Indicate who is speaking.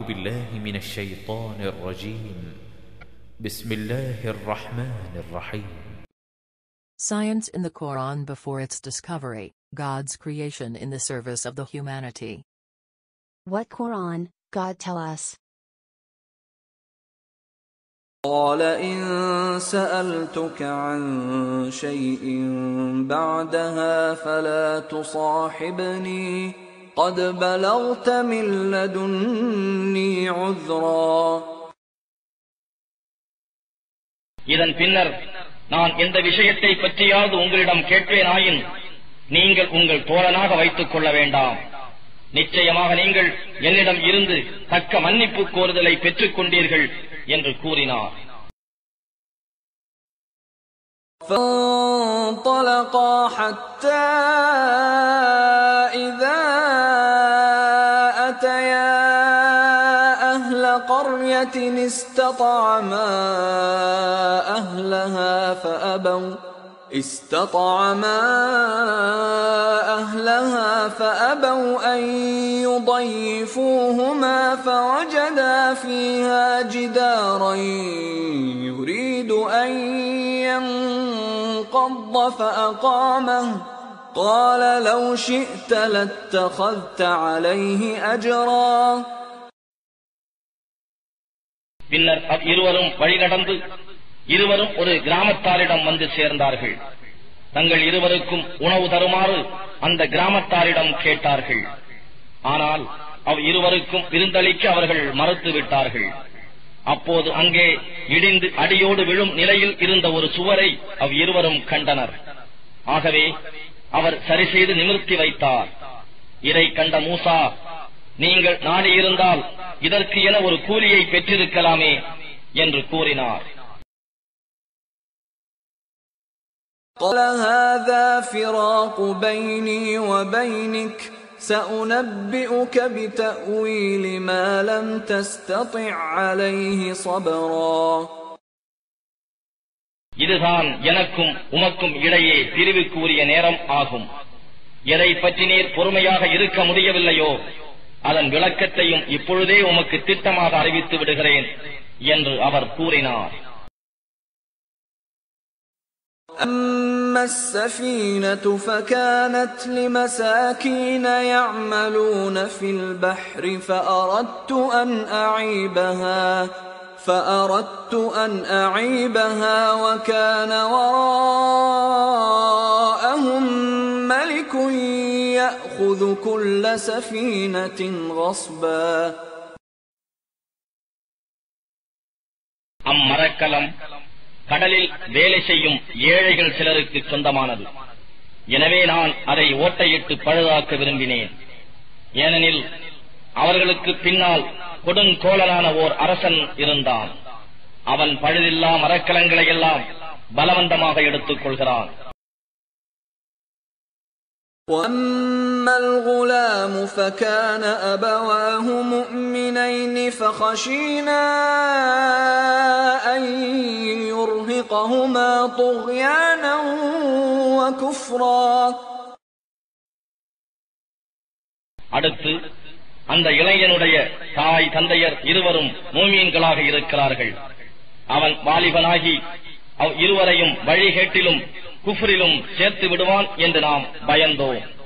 Speaker 1: بالله من الشيطان الرجيم بسم الله الرحمن الرحيم
Speaker 2: Science in the Quran before its discovery, God's creation in the service of the humanity.
Speaker 3: What Quran, God tell us?
Speaker 4: قال إن سألتك عن شيء بعدها فلا تصاحبني قد بلغت من لدني عذرا
Speaker 5: இதன் பின்னர் நான் எந்த விஷயத்தை பற்றியாவது உங்களிடம் கேட்பேனாயின் நீங்கள் உங்கள் தோழனாக வைத்துக் கொள்ள வேண்டாம் நிச்சயமாக நீங்கள் என்னிடம் இருந்து தக்க மன்னிப்பு கோருதலை பெற்றுக் கொண்டீர்கள் என்று கூறினார்
Speaker 4: فانطلقا حتى إذا أتيا أهل قرية استطعما أهلها فأبوا استطعما أهلها فأبوا أن يضيفوهما فوجدا فيها جدارا يريد أن ينقض فأقامه قال لو شئت لاتخذت عليه أجرا
Speaker 5: பின்னர் அவ் இருவரும் வழிநடந்து இருவரும் ஒரு கிராமத்தாரிடம் வந்து சேர்ந்தார்கள் தங்கள் இருவருக்கும் உணவு தருமாறு அந்த கிராமத்தாரிடம் கேட்டார்கள் ஆனால் அவ் இருவருக்கும் விருந்தளிக்க அவர்கள் மறுத்து விட்டார்கள் அப்போது அங்கே இடிந்து அடியோடு விழும் நிலையில் இருந்த ஒரு சுவரை அவ் இருவரும் கண்டனர் ஆகவே அவர் சரி செய்து நிமிர்த்தி வைத்தார் இதை கண்ட மூசா நீங்கள் நாடியிருந்தால் இதற்கு என ஒரு கூலியை பெற்றிருக்கலாமே என்று கூறினார்
Speaker 4: قال هذا فراق بيني وبينك سأنبئك بتأويل ما لم تستطع عليه صبرا
Speaker 5: இதுதான் எனக்கும் உமக்கும் இடையே பிரிவுக்குரிய நேரம் ஆகும் எதை பற்றி நீர் பொறுமையாக இருக்க முடியவில்லையோ அதன் விளக்கத்தையும் இப்பொழுதே உமக்கு திட்டமாக அறிவித்து விடுகிறேன் என்று அவர் கூறினார்
Speaker 4: أما السفينة فكانت لمساكين يعملون في البحر فأردت أن أعيبها فأردت أن أعيبها وكان وراءهم ملك يأخذ كل سفينة غصبا
Speaker 5: அம்மரக்கலம் கடலில் வேலை செய்யும் ஏழைகள் சிலருக்கு சொந்தமானது எனவே நான் அதை ஓட்டையிட்டு பழுதாக்க விரும்பினேன் ஏனெனில் அவர்களுக்கு பின்னால் கொடுங்கோலனான ஓர் அரசன் இருந்தான் அவன் பழுதில்லா மரக்கலங்களை எல்லாம் பலவந்தமாக எடுத்துக் கொள்கிறான்
Speaker 4: واما الغلام فكان ابواه مؤمنين فخشينا ان يرهقهما طغيانا وكفرا
Speaker 5: அடுத்து அந்த இளைஞனுடைய தாய் தந்தையர் இருவரும் மூமியன்களாக இருக்கிறார்கள் அவன் வாலிபனாகி அவ் இருவரையும் வழிகேட்டிலும் குஃப்ரிலும் சேர்த்து விடுவான் என்று நாம் பயந்தோம்